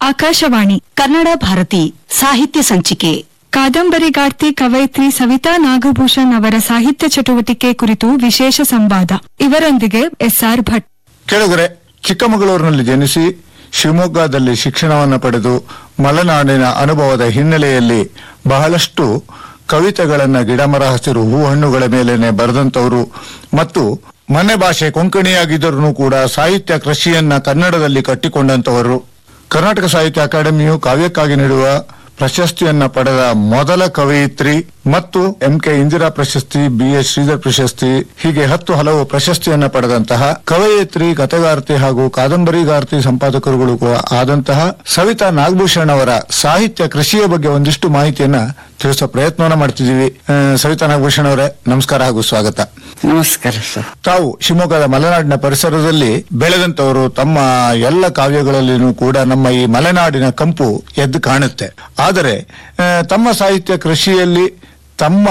ಆಕಾಶವಾಣಿ ಕನ್ನಡ ಭಾರತಿ ಸಾಹಿತ್ಯ ಸಂಚಿಕೆ ಕಾದಂಬರಿಗಾರ್ತಿ ಕವಯಿತ್ರಿ ಸವಿತಾ ನಾಗಭೂಷಣ್ ಅವರ ಸಾಹಿತ್ಯ ಚಟುವಟಿಕೆ ಕುರಿತು ವಿಶೇಷ ಸಂವಾದ ಇವರೊಂದಿಗೆ ಎಸ್ಆರ್ ಭಟ್ ಕೆಳಗರೆ ಚಿಕ್ಕಮಗಳೂರಿನಲ್ಲಿ ಜನಿಸಿ ಶಿವಮೊಗ್ಗದಲ್ಲಿ ಶಿಕ್ಷಣವನ್ನು ಪಡೆದು ಮಲೆನಾಡಿನ ಅನುಭವದ ಹಿನ್ನೆಲೆಯಲ್ಲಿ ಬಹಳಷ್ಟು ಕವಿತೆಗಳನ್ನ ಗಿಡಮರ ಹಸಿರು ಹೂ ಹಣ್ಣುಗಳ ಮೇಲೇನೆ ಬರೆದಂತವರು ಮತ್ತು ಮನೆ ಭಾಷೆ ಕೊಂಕಣಿಯಾಗಿದ್ದರೂ ಕೂಡ ಸಾಹಿತ್ಯ ಕೃಷಿಯನ್ನ ಕನ್ನಡದಲ್ಲಿ ಕಟ್ಟಿಕೊಂಡಂತವರು ಕರ್ನಾಟಕ ಸಾಹಿತ್ಯ ಅಕಾಡೆಮಿಯು ಕಾವ್ಯಕ್ಕಾಗಿ ನೀಡುವ ಪ್ರಶಸ್ತಿಯನ್ನ ಪಡೆದ ಮೊದಲ ಕವಯಿತ್ರಿ ಮತ್ತು ಎಂ ಕೆ ಇಂದಿರಾ ಪ್ರಶಸ್ತಿ ಬಿ ಎಸ್ ಶ್ರೀಧರ್ ಪ್ರಶಸ್ತಿ ಹೀಗೆ ಹತ್ತು ಹಲವು ಪ್ರಶಸ್ತಿಯನ್ನ ಪಡೆದಂತಹ ಕವಯಿತ್ರಿ ಕಥೆಗಾರ್ತಿ ಹಾಗೂ ಕಾದಂಬರಿಗಾರ್ತಿ ಸಂಪಾದಕರುಗಳು ಕೂಡ ಆದಂತಹ ಸವಿತಾ ನಾಗಭೂಷಣ್ ಅವರ ಸಾಹಿತ್ಯ ಕೃಷಿಯ ಬಗ್ಗೆ ಒಂದಿಷ್ಟು ಮಾಹಿತಿಯನ್ನ ತಿಳಿಸೋ ಪ್ರಯತ್ನವನ್ನ ಮಾಡ್ತಿದ್ದೀವಿ ಆ, ಸವಿತಾ ನಾಗಭೂಷಣ್ ಅವರೇ ನಮಸ್ಕಾರ ಹಾಗೂ ಸ್ವಾಗತ ನಮಸ್ಕಾರ ಸರ್ ತಾವು ಶಿವಮೊಗ್ಗದ ಮಲೆನಾಡಿನ ಪರಿಸರದಲ್ಲಿ ಬೆಳೆದಂತವರು ತಮ್ಮ ಎಲ್ಲ ಕಾವ್ಯಗಳಲ್ಲಿನೂ ಕೂಡ ನಮ್ಮ ಈ ಮಲೆನಾಡಿನ ಕಂಪು ಎದ್ದು ಕಾಣುತ್ತೆ ಆದರೆ ಆ, ತಮ್ಮ ಸಾಹಿತ್ಯ ಕೃಷಿಯಲ್ಲಿ ತಮ್ಮ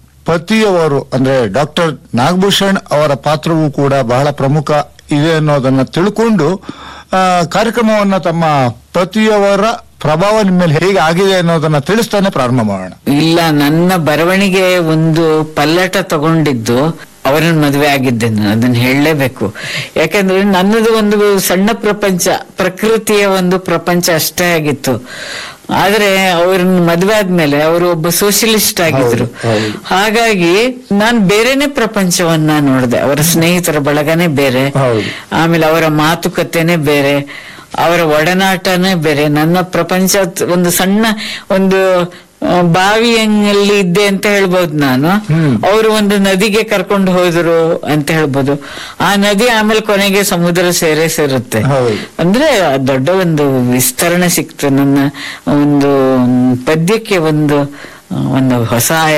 ಪತಿಯವರು ಅಂದ್ರೆ ಡಾಕ್ಟರ್ ನಾಗಭೂಷಣ್ ಅವರ ಪಾತ್ರವೂ ಕೂಡ ಬಹಳ ಪ್ರಮುಖ ಇದೆ ಅನ್ನೋದನ್ನ ತಿಳ್ಕೊಂಡು ಆ, ಕಾರ್ಯಕ್ರಮವನ್ನ ತಮ್ಮ ಪತಿಯವರ ಪ್ರಭಾವ ನಿಮ್ಮ ಮೇಲೆ ಹೇಗೆ ಆಗಿದೆ ಅನ್ನೋದನ್ನ ತಿಳಿಸ್ತಾನೆ ಪ್ರಾರಂಭ ಮಾಡೋಣ ಇಲ್ಲ ನನ್ನ ಬರವಣಿಗೆ ಒಂದು ಪಲ್ಲಟ ತಗೊಂಡಿದ್ದು ಅವರನ್ನ ಮದುವೆ ಆಗಿದ್ದೆ ನಾನು ಅದನ್ನ ಹೇಳಲೇಬೇಕು ಯಾಕಂದ್ರೆ ನನ್ನದು ಒಂದು ಸಣ್ಣ ಪ್ರಪಂಚ ಪ್ರಕೃತಿಯ ಒಂದು ಪ್ರಪಂಚ ಅಷ್ಟೇ ಆಗಿತ್ತು ಆದ್ರೆ ಅವ್ರನ್ನ ಮದುವೆ ಆದ್ಮೇಲೆ ಅವರು ಒಬ್ಬ ಸೋಷಿಯಲಿಸ್ಟ್ ಆಗಿದ್ರು ಹೌದು. ಹಾಗಾಗಿ ನಾನು ಬೇರೆನೆ ಪ್ರಪಂಚವನ್ನ ನೋಡಿದೆ ಅವರ ಸ್ನೇಹಿತರ ಬಳಗನೇ ಬೇರೆ ಹೌದು. ಆಮೇಲೆ ಅವರ ಮಾತುಕತೆನೇ ಬೇರೆ ಅವರ ಒಡನಾಟನೇ ಬೇರೆ ನನ್ನ ಪ್ರಪಂಚ ಒಂದು ಸಣ್ಣ ಒಂದು ಆ, ಬಾವಿಯಲ್ಲಿ ಇದ್ದೆ ಅಂತ ಹೇಳ್ಬೋದು ನಾನು ಅವರು ಒಂದು ನದಿಗೆ ಕರ್ಕೊಂಡು ಹೋದ್ರು ಅಂತ ಹೇಳ್ಬೋದು ಆ ನದಿ ಆಮೇಲೆ ಕೊನೆಗೆ ಸಮುದ್ರ ಸೇರೇ ಸೇರುತ್ತೆ ಹೌದು. ಅಂದ್ರೆ ಆ ದೊಡ್ಡ ಒಂದು ವಿಸ್ತರಣೆ ಸಿಕ್ತು ನನ್ನ ಒಂದು ಮ್, ಪದ್ಯಕ್ಕೆ ಒಂದು ಆ, ಒಂದು ಹೊಸ